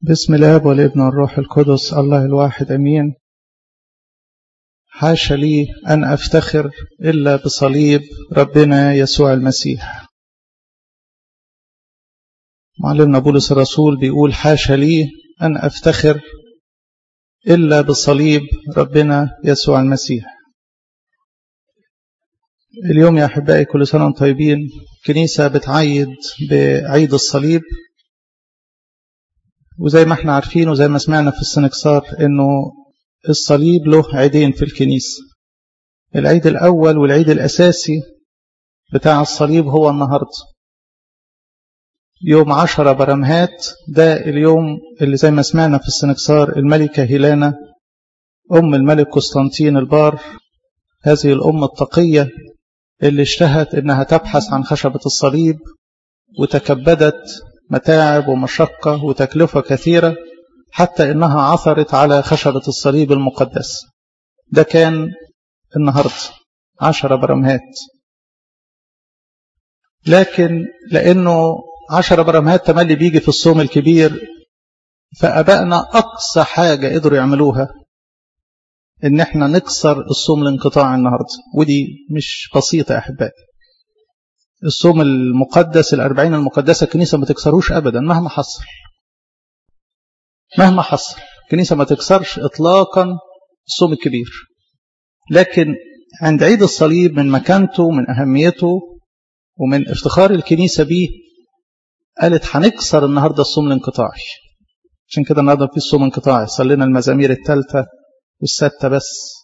بسم الاب والابن والروح القدس الله الواحد امين حاش لي ان افتخر الا بصليب ربنا يسوع المسيح معلمنا بولس الرسول بيقول حاش لي ان افتخر الا بصليب ربنا يسوع المسيح اليوم يا احبائي كل سنه وانتم طيبين كنيسه بتعيد بعيد الصليب وزي ما احنا عارفين وزي ما سمعنا في السنكسار انه الصليب له عيدين في الكنيسة العيد الأول والعيد الأساسي بتاع الصليب هو النهاردة يوم عشرة برمهات ده اليوم اللي زي ما سمعنا في السنكسار الملكة هيلانا أم الملك قسطنطين البار هذه الأم التقية اللي اشتهت إنها تبحث عن خشبة الصليب وتكبدت متاعب ومشقة وتكلفة كثيرة حتى إنها عثرت على خشبة الصليب المقدس ده كان النهاردة عشرة برمهات لكن لأنه عشرة برمهات تملي بيجي في الصوم الكبير فأبائنا أقصى حاجة قدروا يعملوها إن احنا نكسر الصوم الانقطاع النهاردة ودي مش بسيطة يا أحبائي الصوم المقدس الأربعين المقدسة الكنيسة ما تكسروش أبدا مهما حصل مهما حصل الكنيسة ما تكسرش إطلاقا الصوم الكبير لكن عند عيد الصليب من مكانته من أهميته ومن افتخار الكنيسة به قالت هنكسر النهاردة الصوم الانقطاعي عشان كده النهاردة في الصوم انقطاعي صلينا المزامير الثالثة والستة بس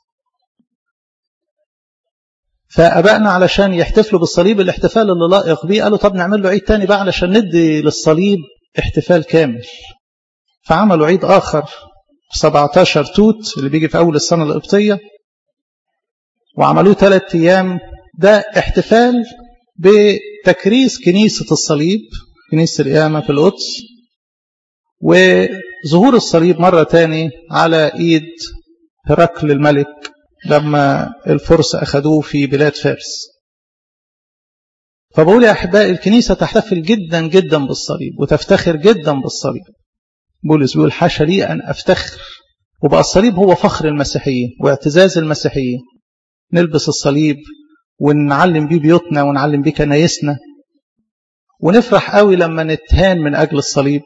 فأبائنا علشان يحتفلوا بالصليب الاحتفال اللي لائق بيه قالوا طب نعمل له عيد تاني بقى علشان ندي للصليب احتفال كامل فعملوا عيد آخر 17 توت اللي بيجي في أول السنة القبطية وعملوه ثلاث أيام ده احتفال بتكريس كنيسة الصليب كنيسة القيامة في القدس وظهور الصليب مرة تاني على إيد هرقل الملك لما الفرس أخذوه في بلاد فارس فبقول يا أحبائي الكنيسة تحتفل جدا جدا بالصليب وتفتخر جدا بالصليب بولس بيقول حاشا لي أن أفتخر وبقى الصليب هو فخر المسيحيين واعتزاز المسيحيين نلبس الصليب ونعلم بيه بيوتنا ونعلم بيه كنايسنا ونفرح قوي لما نتهان من أجل الصليب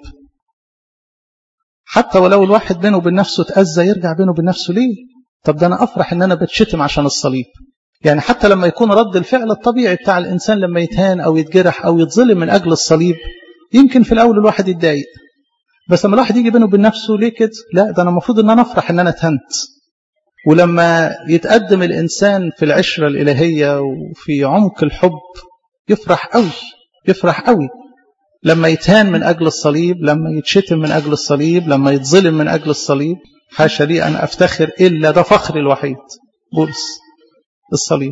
حتى ولو الواحد بينه وبين نفسه تأذى يرجع بينه وبين نفسه ليه طب ده أنا أفرح إن أنا بتشتم عشان الصليب يعني حتى لما يكون رد الفعل الطبيعي بتاع الإنسان لما يتهان أو يتجرح أو يتظلم من أجل الصليب يمكن في الأول الواحد يتضايق بس لما الواحد يجي بينه وبين نفسه ليه كده لا ده أنا المفروض إن أنا أفرح إن أنا اتهنت ولما يتقدم الإنسان في العشرة الإلهية وفي عمق الحب يفرح قوي يفرح قوي لما يتهان من أجل الصليب لما يتشتم من أجل الصليب لما يتظلم من أجل الصليب حاشا لي أن أفتخر إلا ده فخري الوحيد بولس الصليب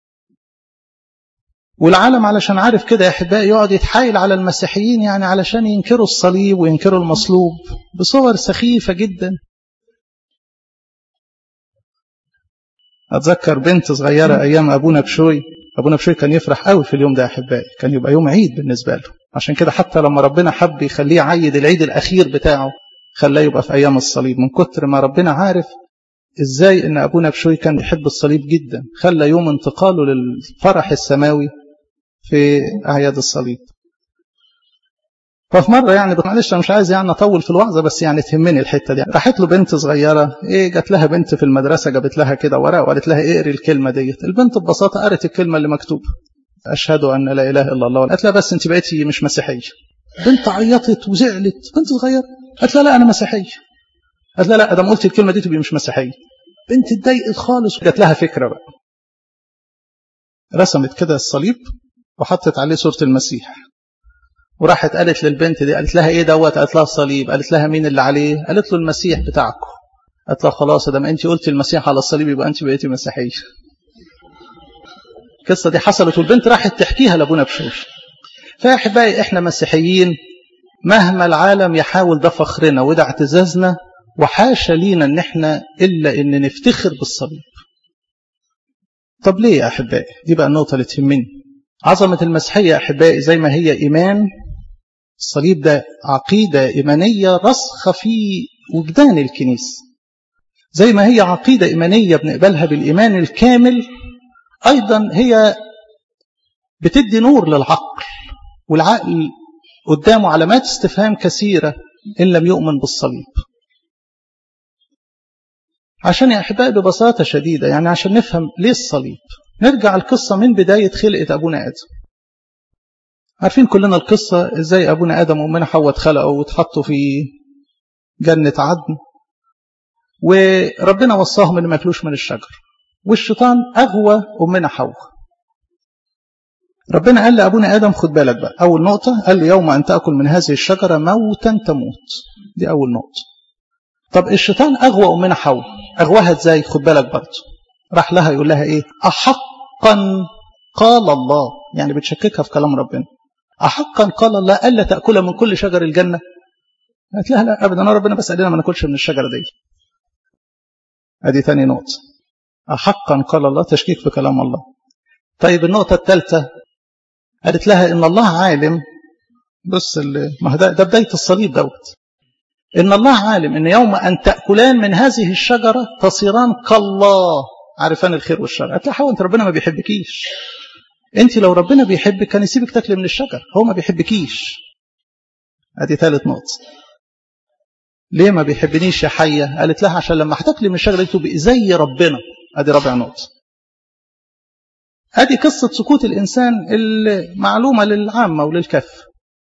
والعالم علشان عارف كده يا أحبائي يقعد يتحايل على المسيحيين يعني علشان ينكروا الصليب وينكروا المصلوب بصور سخيفة جدا أتذكر بنت صغيرة أيام أبونا بشوي أبونا بشوي كان يفرح قوي في اليوم ده يا أحبائي كان يبقى يوم عيد بالنسبة له عشان كده حتى لما ربنا حب يخليه عيد العيد الأخير بتاعه خلاه يبقى في أيام الصليب من كتر ما ربنا عارف إزاي إن أبونا بشوي كان بيحب الصليب جدا خلى يوم انتقاله للفرح السماوي في أعياد الصليب ففي مرة يعني معلش أنا مش عايز يعني أطول في الوعظة بس يعني تهمني الحتة دي راحت له بنت صغيرة إيه جات لها بنت في المدرسة جابت لها كده ورقة وقالت لها اقري الكلمة ديت البنت ببساطة قرت الكلمة اللي مكتوبة أشهد أن لا إله إلا الله قالت لها بس أنت بقيتي مش مسيحية بنت عيطت وزعلت بنت صغيرة قالت لها لا أنا مسيحية قالت لها لا أدام قلت الكلمة دي تبقي مش مسيحية بنت اتضايقت خالص وجات لها فكرة بقى رسمت كده الصليب وحطت عليه صورة المسيح وراحت قالت للبنت دي قالت لها ايه دوت قالت لها الصليب قالت لها مين اللي عليه قالت له المسيح بتاعكم قالت لها خلاص دام انت قلتي المسيح على الصليب يبقى انت بقيتي مسيحيه القصه دي حصلت والبنت راحت تحكيها لابونا بشوش فيا احبائي احنا مسيحيين مهما العالم يحاول ده فخرنا وده اعتزازنا وحاشا لينا ان احنا الا ان نفتخر بالصليب طب ليه يا احبائي دي بقى النقطه اللي تهمني عظمه المسيحيه يا احبائي زي ما هي ايمان الصليب ده عقيدة إيمانية رسخة في وجدان الكنيسة زي ما هي عقيدة إيمانية بنقبلها بالإيمان الكامل أيضا هي بتدي نور للعقل والعقل قدامه علامات استفهام كثيرة إن لم يؤمن بالصليب عشان يا أحبائي ببساطة شديدة يعني عشان نفهم ليه الصليب نرجع القصة من بداية خلقة أبونا آدم عارفين كلنا القصة إزاي أبونا آدم وأمنا حواء اتخلقوا واتحطوا في جنة عدن وربنا وصاهم إن ما ياكلوش من الشجر والشيطان أغوى أمنا حواء ربنا قال لأبونا آدم خد بالك بقى أول نقطة قال له يوم أن تأكل من هذه الشجرة موتا تموت دي أول نقطة طب الشيطان أغوى أمنا حواء أغواها إزاي خد بالك برضه راح لها يقول لها إيه أحقا قال الله يعني بتشككها في كلام ربنا أحقا قال الله ألا تأكل من كل شجر الجنة قالت لها لا أبدا أنا ربنا بس قال لنا ما ناكلش من الشجرة دي أدي ثاني نقطة أحقا قال الله تشكيك في كلام الله طيب النقطة الثالثة قالت لها إن الله عالم بص ما ده, ده بداية الصليب دوت إن الله عالم إن يوم أن تأكلان من هذه الشجرة تصيران كالله عارفان الخير والشر قالت لها حاول أنت ربنا ما بيحبكيش أنت لو ربنا بيحبك كان يسيبك تاكلي من الشجر هو ما بيحبكيش ادي ثالث نقطة ليه ما بيحبنيش يا حية قالت لها عشان لما هتاكلي من الشجرة دي تبقي زي ربنا ادي رابع نقطة ادي قصة سكوت الانسان المعلومة للعامة وللكف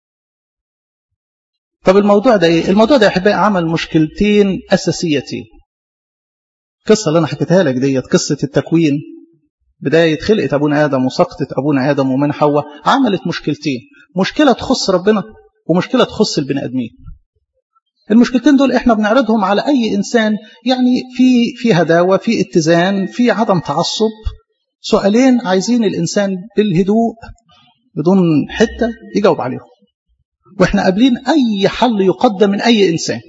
طب الموضوع ده ايه الموضوع ده يا احبائي عمل مشكلتين اساسيتين القصة اللي انا حكيتها لك ديت قصة التكوين بداية خلقة أبونا آدم وسقطة أبونا آدم ومن حواء عملت مشكلتين مشكلة تخص ربنا ومشكلة تخص البني آدمين المشكلتين دول احنا بنعرضهم على أي إنسان يعني في في هداوة في اتزان في عدم تعصب سؤالين عايزين الإنسان بالهدوء بدون حتة يجاوب عليهم واحنا قابلين أي حل يقدم من أي إنسان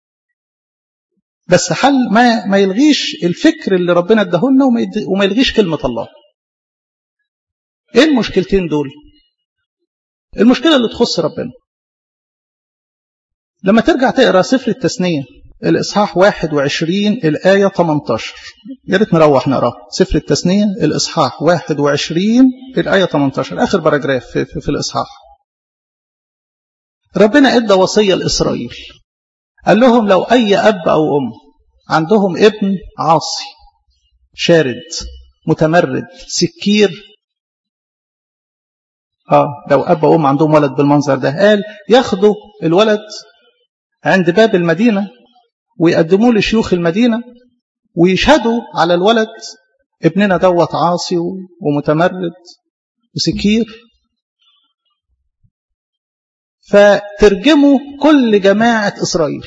بس حل ما ما يلغيش الفكر اللي ربنا اداهولنا وما يلغيش كلمة الله. ايه المشكلتين دول؟ المشكلة اللي تخص ربنا. لما ترجع تقرا سفر التثنية الإصحاح 21 الآية 18 يا ريت نروح نقراه سفر التثنية الإصحاح 21 الآية 18 آخر باراجراف في, في, في الإصحاح ربنا ادى وصية لإسرائيل قال لهم لو أي أب أو أم عندهم ابن عاصي شارد متمرد سكير آه لو أب أو أم عندهم ولد بالمنظر ده قال ياخدوا الولد عند باب المدينة ويقدموه لشيوخ المدينة ويشهدوا على الولد ابننا دوت عاصي ومتمرد وسكير فترجموا كل جماعة إسرائيل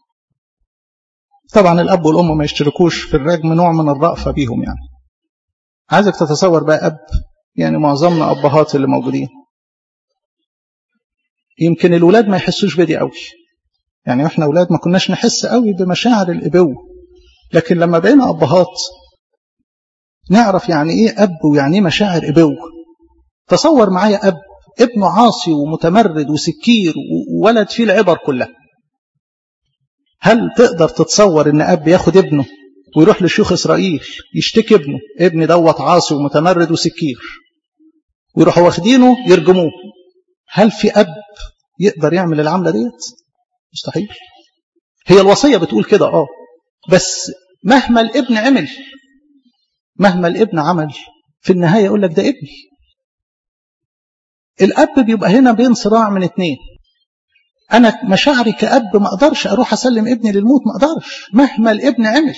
طبعا الأب والأم ما يشتركوش في الرجم نوع من الرأفة بيهم يعني عايزك تتصور بقى أب يعني معظمنا أبهات اللي موجودين يمكن الولاد ما يحسوش بدي قوي يعني احنا أولاد ما كناش نحس قوي بمشاعر الإبوة لكن لما بقينا أبهات نعرف يعني إيه أب ويعني إيه مشاعر إبوة تصور معايا أب ابنه عاصي ومتمرد وسكير وولد فيه العبر كلها هل تقدر تتصور ان اب ياخد ابنه ويروح لشيوخ اسرائيل يشتكي ابنه ابني دوت عاصي ومتمرد وسكير ويروحوا واخدينه يرجموه هل في اب يقدر يعمل العمله ديت مستحيل هي الوصيه بتقول كده اه بس مهما الابن عمل مهما الابن عمل في النهايه يقول لك ده ابني الاب بيبقى هنا بين صراع من اتنين انا مشاعري كاب ما اقدرش اروح اسلم ابني للموت ما اقدرش مهما الابن عمل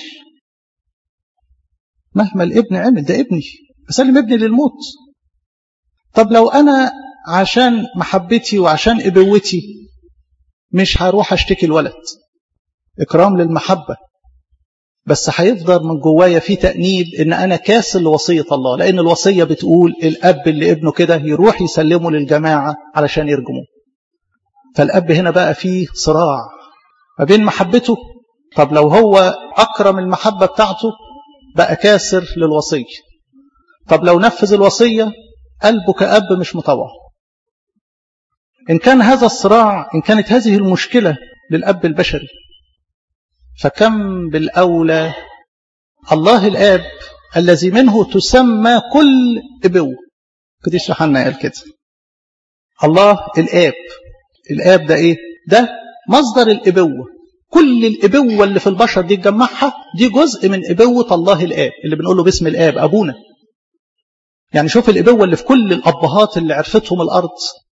مهما الابن عمل ده ابني اسلم ابني للموت طب لو انا عشان محبتي وعشان ابوتي مش هروح اشتكي الولد اكرام للمحبه بس هيفضل من جوايا في تأنيب ان انا كاسل لوصية الله لان الوصية بتقول الاب اللي ابنه كده يروح يسلمه للجماعة علشان يرجموه فالاب هنا بقى فيه صراع ما بين محبته طب لو هو اكرم المحبة بتاعته بقى كاسر للوصية طب لو نفذ الوصية قلبه كأب مش مطوع إن كان هذا الصراع إن كانت هذه المشكلة للأب البشري فكم بالأولى الله الآب الذي منه تسمى كل إبوة قديس يوحنا قال كده الله الآب الآب ده إيه ده مصدر الإبوة كل الإبوة اللي في البشر دي تجمعها دي جزء من إبوة الله الآب اللي بنقول له باسم الآب أبونا يعني شوف الإبوة اللي في كل الأبهات اللي عرفتهم الأرض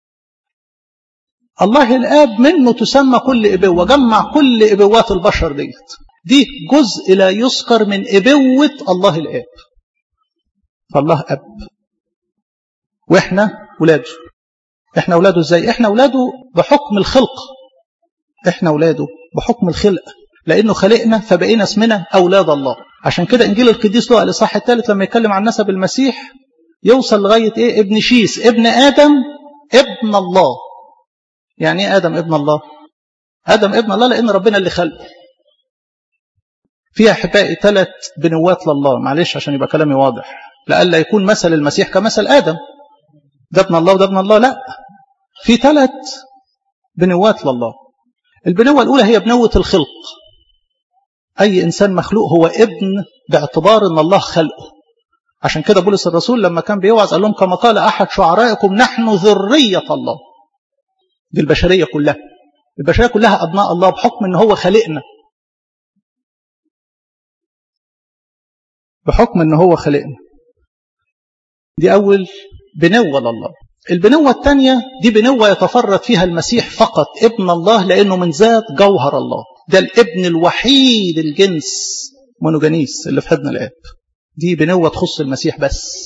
الله الآب منه تسمى كل إبوة جمع كل إبوات البشر ديت دي جزء لا يذكر من إبوة الله الآب فالله أب وإحنا ولاده إحنا ولاده إزاي إحنا ولاده بحكم الخلق إحنا ولاده بحكم الخلق لأنه خلقنا فبقينا اسمنا أولاد الله عشان كده إنجيل القديس لوقا الإصحاح الثالث لما يتكلم عن نسب المسيح يوصل لغاية إيه ابن شيس ابن آدم ابن الله يعني ايه ادم ابن الله ادم ابن الله لان ربنا اللي خلقه في احبائي ثلاث بنوات لله معلش عشان يبقى كلامي واضح لئلا يكون مثل المسيح كمثل ادم ده ابن الله وده ابن الله لا في ثلاث بنوات لله البنوه الاولى هي بنوه الخلق اي انسان مخلوق هو ابن باعتبار ان الله خلقه عشان كده بولس الرسول لما كان بيوعظ قال لهم كما قال احد شعرائكم نحن ذريه الله دي البشرية كلها البشرية كلها أبناء الله بحكم أن هو خلقنا بحكم أن هو خلقنا دي أول بنوة لله البنوة الثانية دي بنوة يتفرد فيها المسيح فقط ابن الله لأنه من ذات جوهر الله ده الابن الوحيد الجنس مونوجانيس اللي في حضن الآب دي بنوة تخص المسيح بس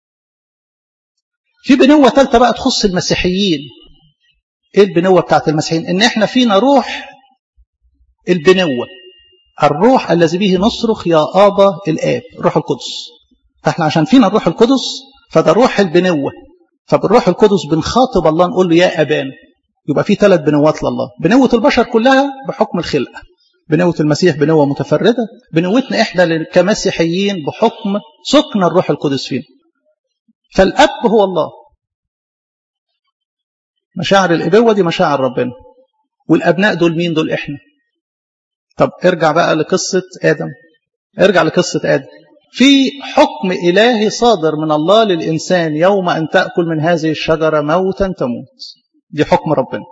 في بنوة ثالثة بقى تخص المسيحيين ايه البنوة بتاعت المسيحيين ان احنا فينا روح البنوة الروح الذي به نصرخ يا آبا الآب روح القدس فاحنا عشان فينا الروح القدس فده روح البنوة فبالروح القدس بنخاطب الله نقول له يا أبانا يبقى في ثلاث بنوات لله بنوة البشر كلها بحكم الخلقة بنوة المسيح بنوة متفردة بنوتنا إحنا كمسيحيين بحكم سكن الروح القدس فينا فالأب هو الله مشاعر الإبوة دي مشاعر ربنا والأبناء دول مين دول إحنا طب ارجع بقى لقصة آدم ارجع لقصة آدم في حكم إلهي صادر من الله للإنسان يوم أن تأكل من هذه الشجرة موتا تموت دي حكم ربنا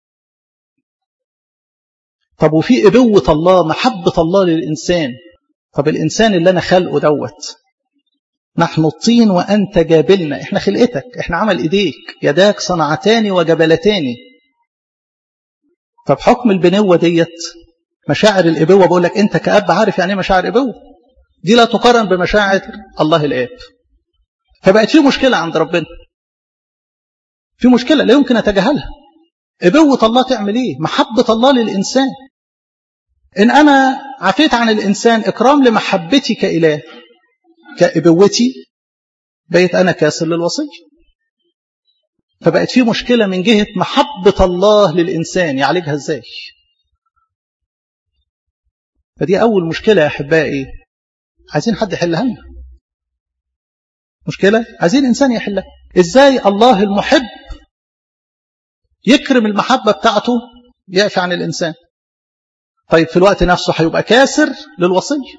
طب وفي إبوة الله محبة الله للإنسان طب الإنسان اللي أنا خلقه دوت نحن الطين وأنت جابلنا إحنا خلقتك إحنا عمل إيديك يداك صنعتان وجبلتان طب حكم البنوة ديت مشاعر الإبوة بقول لك أنت كأب عارف يعني إيه مشاعر إبوة دي لا تقارن بمشاعر الله الآب فبقت في مشكلة عند ربنا في مشكلة لا يمكن أتجاهلها إبوة الله تعمل إيه محبة الله للإنسان إن أنا عفيت عن الإنسان إكرام لمحبتي كإله كإبوتي بقيت أنا كاسر للوصية فبقت في مشكلة من جهة محبة الله للإنسان يعالجها إزاي فدي أول مشكلة يا أحبائي عايزين حد يحلها لنا مشكلة عايزين إنسان يحلها إزاي الله المحب يكرم المحبة بتاعته يعفي عن الإنسان طيب في الوقت نفسه هيبقى كاسر للوصية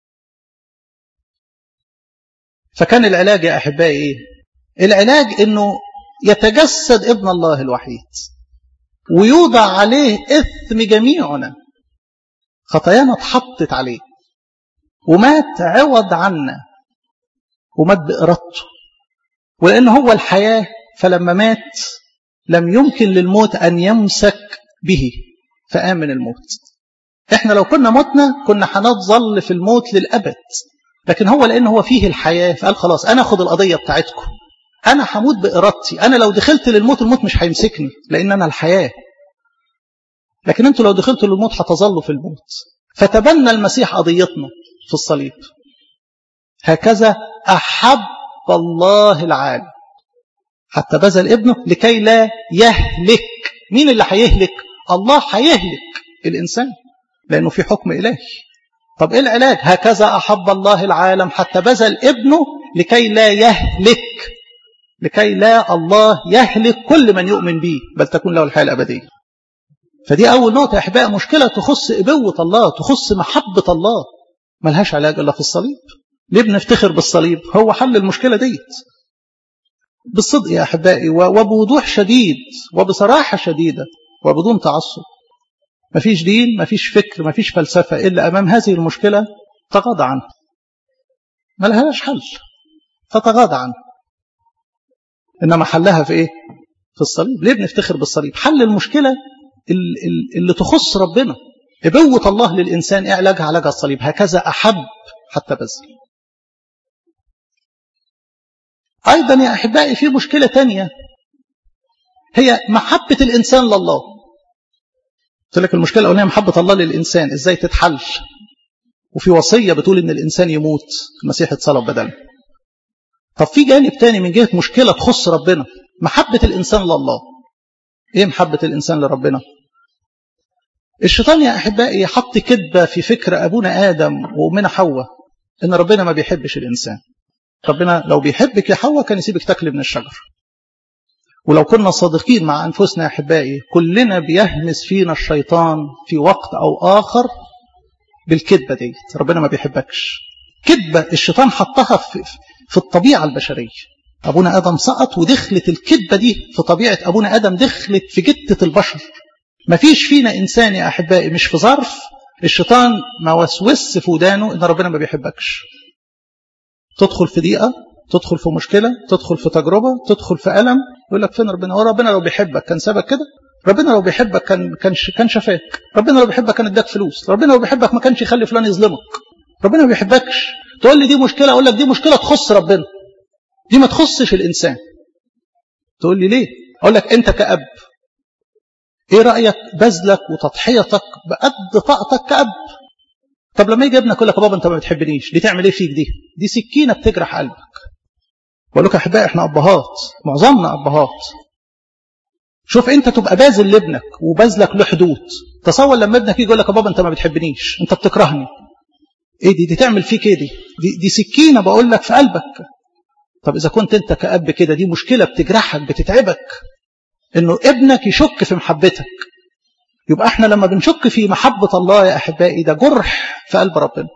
فكان العلاج يا أحبائي إيه؟ العلاج إنه يتجسد ابن الله الوحيد ويوضع عليه إثم جميعنا خطايانا اتحطت عليه ومات عوض عنا ومات بإرادته ولأن هو الحياة فلما مات لم يمكن للموت أن يمسك به فآمن الموت احنا لو كنا متنا كنا هنظل في الموت للأبد لكن هو لأن هو فيه الحياة فقال خلاص أنا أخذ القضية بتاعتكم أنا هموت بإرادتي أنا لو دخلت للموت الموت مش هيمسكني لأن أنا الحياة لكن أنتوا لو دخلتوا للموت هتظلوا في الموت فتبنى المسيح قضيتنا في الصليب هكذا أحب الله العالم حتى بذل ابنه لكي لا يهلك مين اللي هيهلك الله هيهلك الإنسان لأنه في حكم إلهي طب إيه العلاج هكذا أحب الله العالم حتى بذل ابنه لكي لا يهلك لكي لا الله يهلك كل من يؤمن به بل تكون له الحياة الأبدية فدي أول نقطة يا أحباء مشكلة تخص إبوة الله تخص محبة الله ملهاش علاج إلا في الصليب ليه بنفتخر بالصليب هو حل المشكلة ديت بالصدق يا أحبائي وبوضوح شديد وبصراحة شديدة وبدون تعصب مفيش دين مفيش فكر مفيش فلسفة إلا أمام هذه المشكلة تغاضى عنها ما لهاش حل تتغاضى عنها إنما حلها في إيه في الصليب ليه بنفتخر بالصليب حل المشكلة اللي تخص ربنا إبوة الله للإنسان إيه علاجها علاجها الصليب هكذا أحب حتى بذل أيضا يا أحبائي في مشكلة تانية هي محبة الإنسان لله قلت لك المشكلة الأولانية محبة الله للإنسان إزاي تتحل وفي وصية بتقول إن الإنسان يموت المسيح اتصلب بدله طب في جانب تاني من جهة مشكلة تخص ربنا محبة الإنسان لله إيه محبة الإنسان لربنا الشيطان يا أحبائي حط كذبة في فكر أبونا آدم وأمنا حواء إن ربنا ما بيحبش الإنسان ربنا لو بيحبك يا حواء كان يسيبك تاكلي من الشجر ولو كنا صادقين مع أنفسنا يا أحبائي كلنا بيهمس فينا الشيطان في وقت أو آخر بالكذبة دي ربنا ما بيحبكش كذبة الشيطان حطها في, في الطبيعة البشرية أبونا آدم سقط ودخلت الكذبة دي في طبيعة أبونا آدم دخلت في جدة البشر ما فيش فينا إنسان يا أحبائي مش في ظرف الشيطان ما وسوس في ودانه إن ربنا ما بيحبكش تدخل في ضيقة تدخل في مشكلة تدخل في تجربة تدخل في ألم يقول لك فين ربنا هو ربنا لو بيحبك كان سابك كده ربنا لو بيحبك كان كان كان شفاك ربنا لو بيحبك كان اداك فلوس ربنا لو بيحبك ما كانش يخلي فلان يظلمك ربنا ما بيحبكش تقول لي دي مشكلة اقول لك دي مشكلة تخص ربنا دي ما تخصش الإنسان تقول لي ليه اقول لك انت كأب ايه رأيك بذلك وتضحيتك بقد طاقتك كأب طب لما يجي ابنك يقول لك يا بابا انت ما بتحبنيش دي تعمل ايه فيك دي دي سكينه بتجرح قلبك بقول لك يا احبائي احنا ابهات معظمنا ابهات شوف انت تبقى باذل لابنك وبذلك له حدود تصور لما ابنك يجي يقول لك يا بابا انت ما بتحبنيش انت بتكرهني ايه دي دي تعمل فيك ايه دي دي, دي سكينه بقول لك في قلبك طب اذا كنت انت كاب كده دي مشكله بتجرحك بتتعبك انه ابنك يشك في محبتك يبقى احنا لما بنشك في محبة الله يا أحبائي ده جرح في قلب ربنا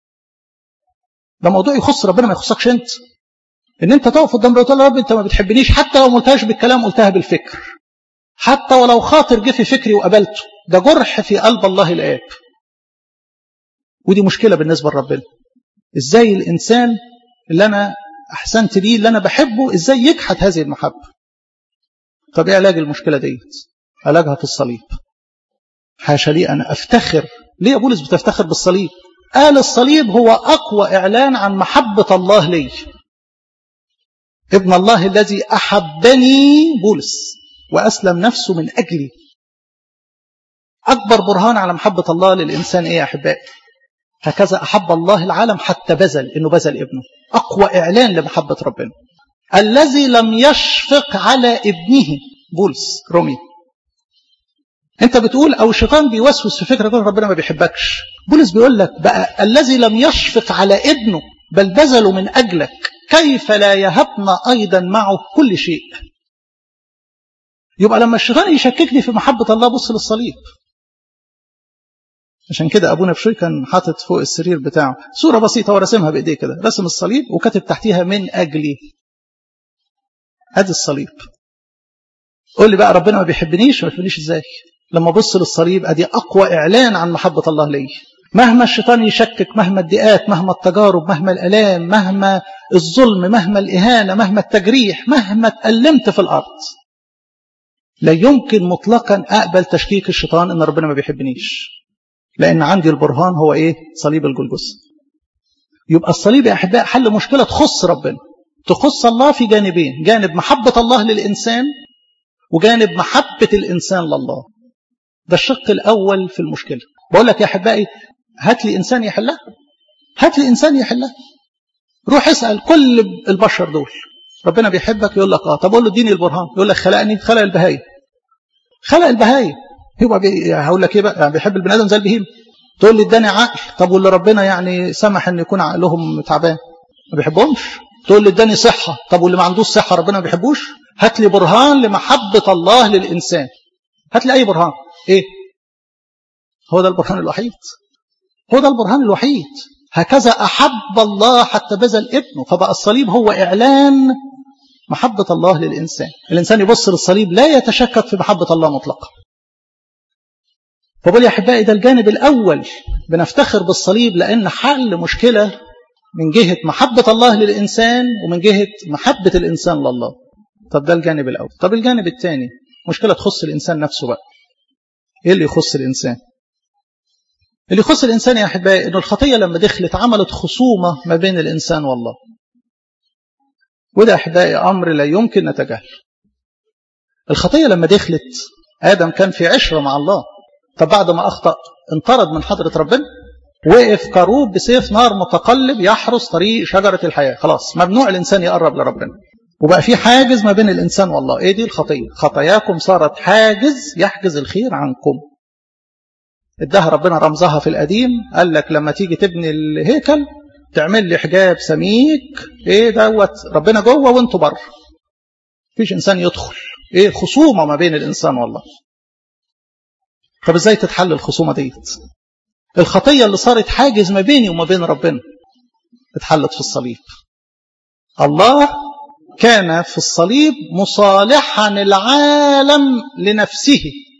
ده موضوع يخص ربنا ما يخصكش انت ان انت تقف قدام ربنا تقول يا رب انت ما بتحبنيش حتى لو ما قلتهاش بالكلام قلتها بالفكر حتى ولو خاطر جه في فكري وقبلته ده جرح في قلب الله الآب ودي مشكلة بالنسبة لربنا ازاي الإنسان اللي أنا أحسنت ليه اللي أنا بحبه ازاي يجحد هذه المحبة طب ايه علاج المشكلة ديت علاجها في الصليب حاشا لي أنا أفتخر ليه يا بولس بتفتخر بالصليب قال الصليب هو أقوى إعلان عن محبة الله لي ابن الله الذي أحبني بولس وأسلم نفسه من أجلي أكبر برهان على محبة الله للإنسان إيه يا أحبائي هكذا أحب الله العالم حتى بذل إنه بذل ابنه أقوى إعلان لمحبة ربنا الذي لم يشفق على ابنه بولس رومي انت بتقول او الشيطان بيوسوس في فكره ربنا ما بيحبكش بولس بيقول لك بقى الذي لم يشفق على ابنه بل بذله من اجلك كيف لا يهبنا ايضا معه كل شيء يبقى لما الشيطان يشككني في محبه الله بص للصليب عشان كده ابونا بشوي كان حاطط فوق السرير بتاعه صوره بسيطه ورسمها بايديه كده رسم الصليب وكاتب تحتيها من اجلي ادي الصليب قول لي بقى ربنا ما بيحبنيش ما بيحبنيش ازاي لما بص للصليب ادي اقوى اعلان عن محبه الله لي مهما الشيطان يشكك مهما الضيقات مهما التجارب مهما الالام مهما الظلم مهما الاهانه مهما التجريح مهما اتألمت في الارض لا يمكن مطلقا اقبل تشكيك الشيطان ان ربنا ما بيحبنيش لان عندي البرهان هو ايه صليب الجلجث يبقى الصليب يا احباء حل مشكله تخص ربنا تخص الله في جانبين جانب محبه الله للانسان وجانب محبه الانسان لله ده الشق الأول في المشكلة بقول لك يا أحبائي هات لي إنسان يحلها هات لي إنسان يحلها روح اسأل كل البشر دول ربنا بيحبك يقول لك اه طب قول له اديني البرهان يقول لك خلقني خلق البهايم خلق البهايم يبقى بي... هقول لك ايه بقى يعني بيحب البني ادم زي البهيم تقول لي اداني عقل طب واللي ربنا يعني سمح ان يكون عقلهم تعبان ما بيحبهمش تقول لي اداني صحة طب واللي ما عندوش صحة ربنا ما بيحبوش هات لي برهان لمحبة الله للإنسان هات لي أي برهان إيه هو ده البرهان الوحيد هو ده البرهان الوحيد هكذا أحب الله حتى بذل ابنه فبقى الصليب هو إعلان محبة الله للإنسان الإنسان يبص للصليب لا يتشكك في محبة الله مطلقا فبقول يا أحبائي ده الجانب الأول بنفتخر بالصليب لأن حل مشكلة من جهة محبة الله للإنسان ومن جهة محبة الإنسان لله طب ده الجانب الأول طب الجانب الثاني مشكلة تخص الإنسان نفسه بقى إيه اللي يخص الإنسان اللي يخص الإنسان يا أحبائي أن الخطية لما دخلت عملت خصومة ما بين الإنسان والله وده أحبائي أمر لا يمكن نتجاهل الخطية لما دخلت آدم كان في عشرة مع الله طب بعد ما أخطأ انطرد من حضرة ربنا وقف كروب بسيف نار متقلب يحرس طريق شجرة الحياة خلاص ممنوع الإنسان يقرب لربنا وبقى في حاجز ما بين الإنسان والله إيه دي الخطية خطاياكم صارت حاجز يحجز الخير عنكم ادها ربنا رمزها في القديم قال لك لما تيجي تبني الهيكل تعمل لي حجاب سميك ايه دوت ربنا جوه وانتوا بره مفيش انسان يدخل ايه الخصومه ما بين الانسان والله طب ازاي تتحل الخصومه ديت الخطيه اللي صارت حاجز ما بيني وما بين ربنا اتحلت في الصليب الله كان في الصليب مصالحا العالم لنفسه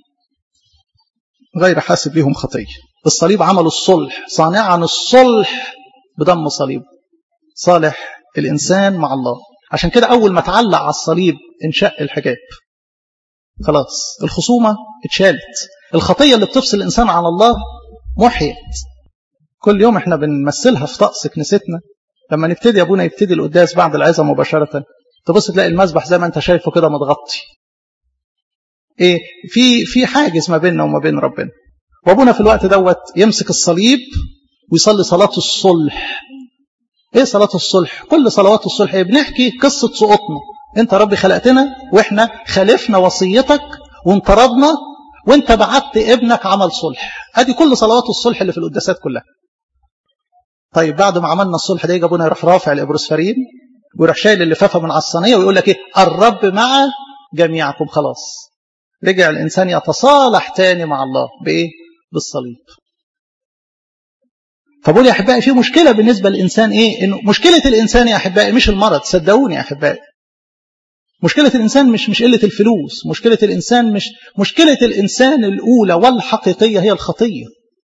غير حاسب لهم خطيه الصليب عمل الصلح صانعا الصلح بدم صليب صالح الإنسان مع الله عشان كده أول ما تعلق على الصليب انشق الحجاب خلاص الخصومة اتشالت الخطية اللي بتفصل الإنسان عن الله محيت كل يوم احنا بنمثلها في طقس كنيستنا لما نبتدي ابونا يبتدي القداس بعد العظة مباشرة تبص تلاقي المذبح زي ما انت شايفه كده متغطي ايه في في حاجز ما بيننا وما بين ربنا وابونا في الوقت دوت يمسك الصليب ويصلي صلاة الصلح ايه صلاة الصلح كل صلوات الصلح ايه بنحكي قصة سقوطنا انت ربي خلقتنا واحنا خالفنا وصيتك وانطردنا وانت بعت ابنك عمل صلح ادي كل صلوات الصلح اللي في القداسات كلها طيب بعد ما عملنا الصلح ده يجي ابونا يروح رافع الابروسفرين ويروح شايل اللفافه من على الصينيه ويقول لك ايه الرب مع جميعكم خلاص رجع الانسان يتصالح تاني مع الله بايه بالصليب فبقول يا احبائي في مشكله بالنسبه للانسان ايه انه مشكله الانسان يا احبائي مش المرض صدقوني يا احبائي مشكله الانسان مش مش قله الفلوس مشكله الانسان مش مشكله الانسان الاولى والحقيقيه هي الخطيه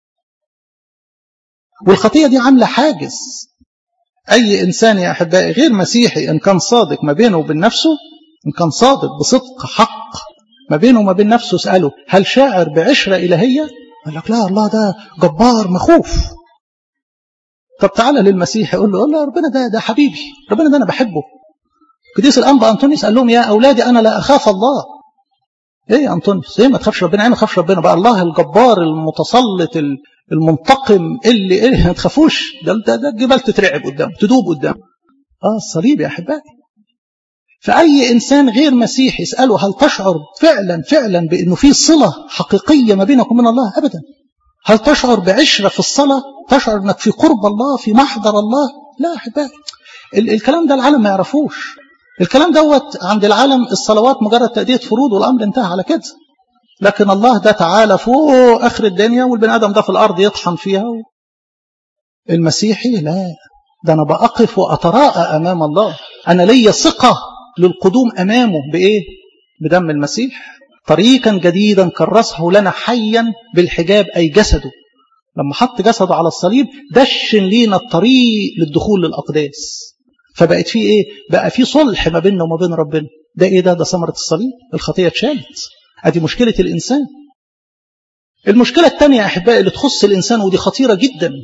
والخطيه دي عامله حاجز اي انسان يا احبائي غير مسيحي ان كان صادق ما بينه وبين نفسه ان كان صادق بصدق حق ما بينه وما بين نفسه اساله هل شاعر بعشره الهيه قال لك لا الله ده جبار مخوف طب تعالى للمسيح يقول له قول له ربنا ده ده حبيبي ربنا ده انا بحبه قديس الانبا انطونيوس قال لهم يا اولادي انا لا اخاف الله ايه يا انطونيوس ايه ما تخافش ربنا ايه ما تخافش ربنا بقى الله الجبار المتسلط المنتقم اللي ايه ما تخافوش ده ده, ده الجبال تترعب قدامه تدوب قدامه اه الصليب يا احبائي فاي انسان غير مسيحي اساله هل تشعر فعلا فعلا بانه في صله حقيقيه ما بينك وبين الله ابدا هل تشعر بعشرة في الصلاة تشعر أنك في قرب الله في محضر الله لا أحبائي الكلام ده العالم ما يعرفوش الكلام دوت عند العالم الصلوات مجرد تأدية فروض والأمر انتهى على كده لكن الله ده تعالى فوق آخر الدنيا والبني آدم ده في الأرض يطحن فيها المسيحي لا ده أنا بأقف وأتراءى أمام الله أنا لي ثقة للقدوم أمامه بإيه بدم المسيح طريقا جديدا كرسه لنا حيا بالحجاب أي جسده لما حط جسده على الصليب دشن لينا الطريق للدخول للأقداس فبقت في إيه بقى في صلح ما بيننا وما بين ربنا ده إيه ده ده ثمرة الصليب الخطية اتشالت أدي مشكلة الإنسان المشكلة الثانية يا أحبائي اللي تخص الإنسان ودي خطيرة جدا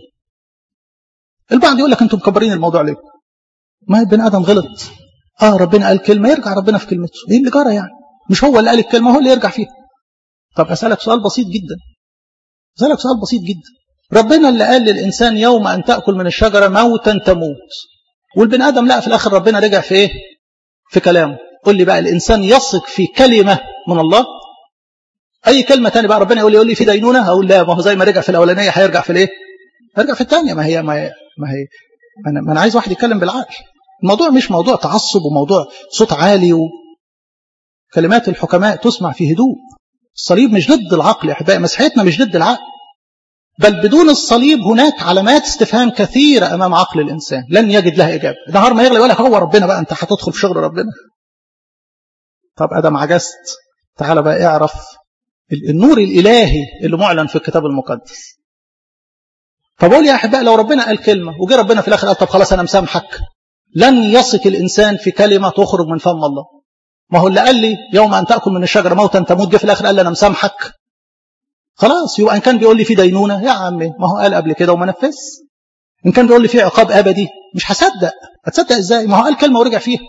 البعض يقول لك أنتم مكبرين الموضوع ليه ما البني آدم غلط آه ربنا قال كلمة يرجع ربنا في كلمته إيه اللي جرى يعني مش هو اللي قال الكلمة هو اللي يرجع فيها طب أسألك سؤال بسيط جدا أسألك سؤال بسيط جدا ربنا اللي قال للإنسان يوم أن تأكل من الشجرة موتا تموت والبني آدم لا في الآخر ربنا رجع في إيه في كلامه قل لي بقى الإنسان يثق في كلمة من الله أي كلمة تاني بقى ربنا يقول لي يقول لي في دينونة أقول لا ما هو زي ما رجع في الأولانية هيرجع في الإيه هيرجع في الثانية ما هي ما هي ما هي ما أنا, ما أنا عايز واحد يتكلم بالعقل الموضوع مش موضوع تعصب وموضوع صوت عالي وكلمات الحكماء تسمع في هدوء الصليب مش ضد العقل يا احبائي مسيحيتنا مش ضد العقل بل بدون الصليب هناك علامات استفهام كثيرة أمام عقل الإنسان لن يجد لها إجابة نهار ما يغلى يقول لك هو ربنا بقى أنت هتدخل في شغل ربنا طب أدم عجزت تعال بقى اعرف النور الإلهي اللي معلن في الكتاب المقدس فبقول يا أحباء لو ربنا قال كلمة وجي ربنا في الآخر قال طب خلاص أنا مسامحك لن يثق الإنسان في كلمة تخرج من فم الله ما هو اللي قال لي يوم أن تأكل من الشجرة موتا تموت جه في الآخر قال لي أنا مسامحك خلاص يبقى إن كان بيقول لي في دينونة يا عمي ما هو قال قبل كده وما نفذ إن كان بيقول لي في عقاب أبدي مش هصدق هتصدق إزاي ما هو قال كلمة ورجع فيها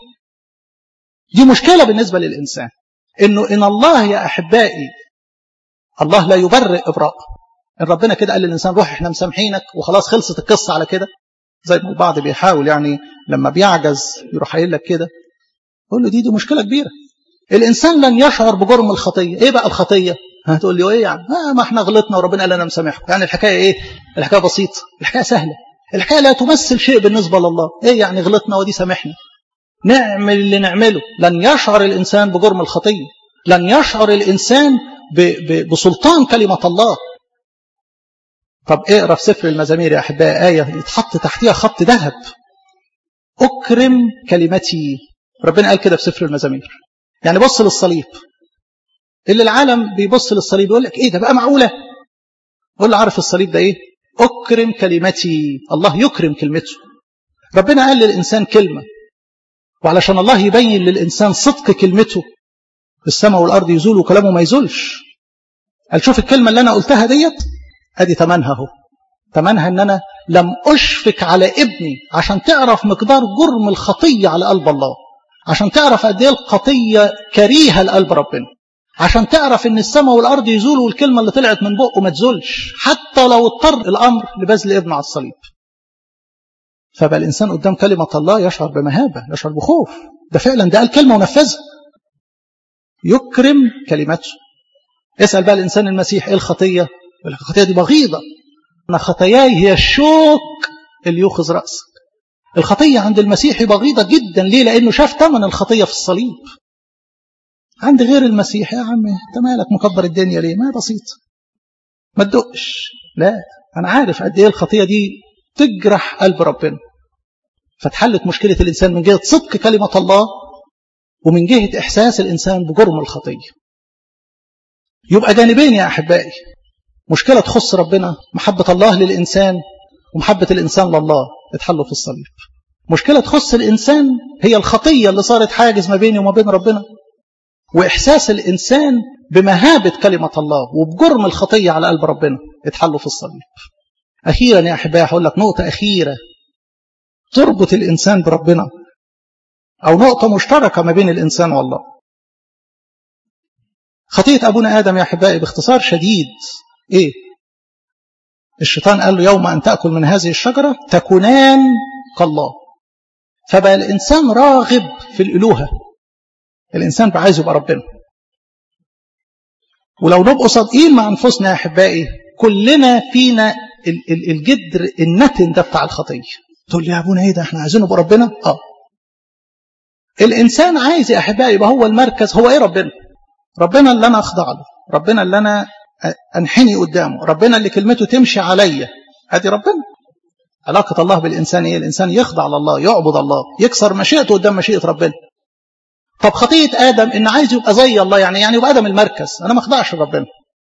دي مشكلة بالنسبة للإنسان إنه إن الله يا أحبائي الله لا يبرئ إبراء إن ربنا كده قال للإنسان روح إحنا مسامحينك وخلاص خلصت القصة على كده زي ما البعض بيحاول يعني لما بيعجز يروح قايل لك كده قول له دي دي مشكلة كبيرة الإنسان لن يشعر بجرم الخطية إيه بقى الخطية هتقول لي إيه يعني آه ما إحنا غلطنا وربنا قال أنا مسامحكم يعني الحكاية إيه الحكاية بسيطة الحكاية سهلة الحكاية لا تمثل شيء بالنسبة لله إيه يعني غلطنا ودي سامحنا نعمل اللي نعمله لن يشعر الإنسان بجرم الخطية لن يشعر الإنسان ب ب بسلطان كلمة الله طب اقرا في سفر المزامير يا احبائي ايه يتحط تحتها خط ذهب اكرم كلمتي ربنا قال كده في سفر المزامير يعني بص للصليب اللي العالم بيبص للصليب يقول لك ايه ده بقى معقوله قول له عارف الصليب ده ايه اكرم كلمتي الله يكرم كلمته ربنا قال للانسان كلمه وعلشان الله يبين للانسان صدق كلمته السماء والارض يزول وكلامه ما يزولش قال شوف الكلمه اللي انا قلتها ديت ادي تمنها اهو تمنها ان انا لم اشفق على ابني عشان تعرف مقدار جرم الخطيه على قلب الله عشان تعرف قد ايه الخطيه كريهه لقلب ربنا عشان تعرف ان السماء والارض يزولوا والكلمه اللي طلعت من بقه ما تزولش حتى لو اضطر الامر لبذل ابنه على الصليب فبقى الانسان قدام كلمه الله يشعر بمهابه يشعر بخوف ده فعلا ده قال كلمه ونفذها يكرم كلمته اسال بقى الانسان المسيح ايه الخطيه الخطيه دي بغيضه انا خطاياي هي الشوك اللي يوخذ راسك الخطيه عند المسيح بغيضه جدا ليه لانه شاف ثمن الخطيه في الصليب عند غير المسيح يا عم انت مالك مكبر الدنيا ليه ما بسيط ما تدقش لا انا عارف قد ايه الخطيه دي تجرح قلب ربنا فتحلت مشكله الانسان من جهه صدق كلمه الله ومن جهه احساس الانسان بجرم الخطيه يبقى جانبين يا احبائي مشكله تخص ربنا محبه الله للانسان ومحبه الانسان لله اتحلوا في الصليب مشكله تخص الانسان هي الخطيه اللي صارت حاجز ما بيني وما بين ربنا وإحساس الإنسان بمهابة كلمة الله وبجرم الخطية على قلب ربنا اتحلوا في الصليب أخيرا يا أحبائي هقول لك نقطة أخيرة تربط الإنسان بربنا أو نقطة مشتركة ما بين الإنسان والله خطية أبونا آدم يا أحبائي باختصار شديد إيه الشيطان قال له يوم أن تأكل من هذه الشجرة تكونان كالله فبقى الإنسان راغب في الإلوهة الإنسان بقى عايز يبقى ربنا ولو نبقوا صادقين مع أنفسنا يا أحبائي كلنا فينا الجدر النتن ده بتاع الخطية تقول لي يا أبونا إيه ده إحنا عايزين نبقى ربنا آه الإنسان عايز يا أحبائي يبقى هو المركز هو إيه ربنا ربنا اللي أنا أخضع له ربنا اللي أنا أنحني قدامه ربنا اللي كلمته تمشي عليا أدي ربنا علاقة الله بالإنسان إيه الإنسان يخضع لله يعبد الله يكسر مشيئته قدام مشيئة ربنا طب خطية آدم إن عايز يبقى زي الله يعني يعني يبقى آدم المركز أنا ما أخضعش لربنا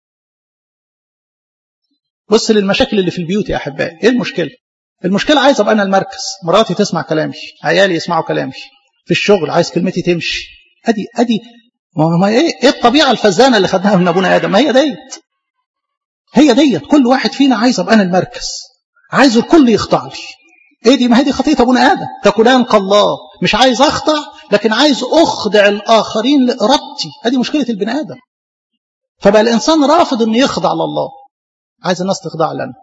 بص للمشاكل اللي في البيوت يا أحبائي إيه المشكلة المشكلة عايز أبقى أنا المركز مراتي تسمع كلامي عيالي يسمعوا كلامي في الشغل عايز كلمتي تمشي أدي أدي ما إيه إيه الطبيعة الفزانة اللي خدناها من أبونا آدم ما هي ديت هي ديت كل واحد فينا عايز أبقى أنا المركز عايز الكل يخضع لي ايه دي ما هي دي خطيه ابونا ادم تكونان كالله مش عايز اخضع لكن عايز اخضع الاخرين لارادتي هذه مشكله البني ادم فبقى الانسان رافض انه يخضع لله عايز الناس تخضع لنا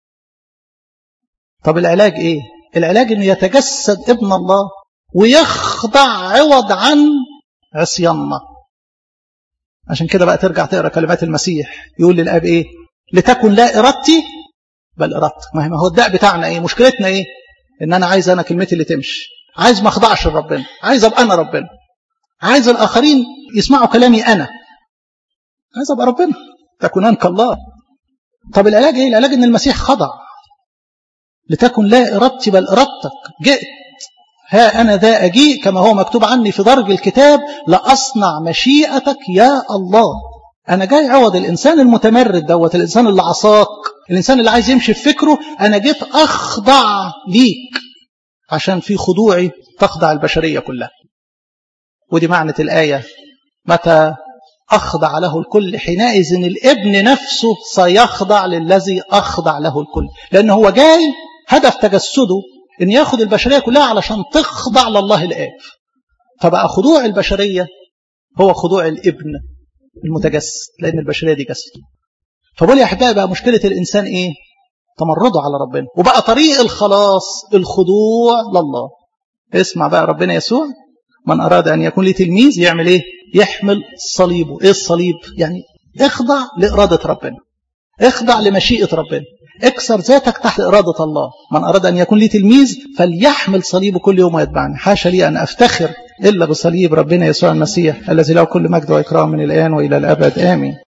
طب العلاج ايه العلاج انه يتجسد ابن الله ويخضع عوض عن عصياننا عشان كده بقى ترجع تقرا كلمات المسيح يقول للاب ايه لتكن لا ارادتي بل ارادتك ما هو الداء بتاعنا ايه مشكلتنا ايه ان انا عايز انا كلمتي اللي تمشي عايز ما اخضعش لربنا عايز ابقى انا ربنا عايز الاخرين يسمعوا كلامي انا عايز ابقى ربنا تكونان كالله طب العلاج ايه العلاج ان المسيح خضع لتكن لا ارادتي بل ارادتك جئت ها انا ذا اجيء كما هو مكتوب عني في درج الكتاب لاصنع مشيئتك يا الله انا جاي عوض الانسان المتمرد دوت الانسان اللي عصاك الانسان اللي عايز يمشي في فكره انا جيت اخضع ليك عشان في خضوعي تخضع البشريه كلها ودي معنى الايه متى أخضع له الكل حينئذ الابن نفسه سيخضع للذي أخضع له الكل لأن هو جاي هدف تجسده أن ياخد البشرية كلها علشان تخضع لله الآب فبقى خضوع البشرية هو خضوع الابن المتجسد لأن البشرية دي جسد فبقول يا أحبائي بقى مشكلة الإنسان إيه تمرده على ربنا وبقى طريق الخلاص الخضوع لله اسمع بقى ربنا يسوع من أراد أن يكون لي تلميذ يعمل إيه يحمل صليبه ايه الصليب يعني اخضع لإرادة ربنا اخضع لمشيئة ربنا اكسر ذاتك تحت إرادة الله من أراد أن يكون لي تلميذ فليحمل صليبه كل يوم ويتبعني حاشا لي أن أفتخر إلا بصليب ربنا يسوع المسيح الذي له كل مجد وإكرام من الآن وإلى الأبد آمين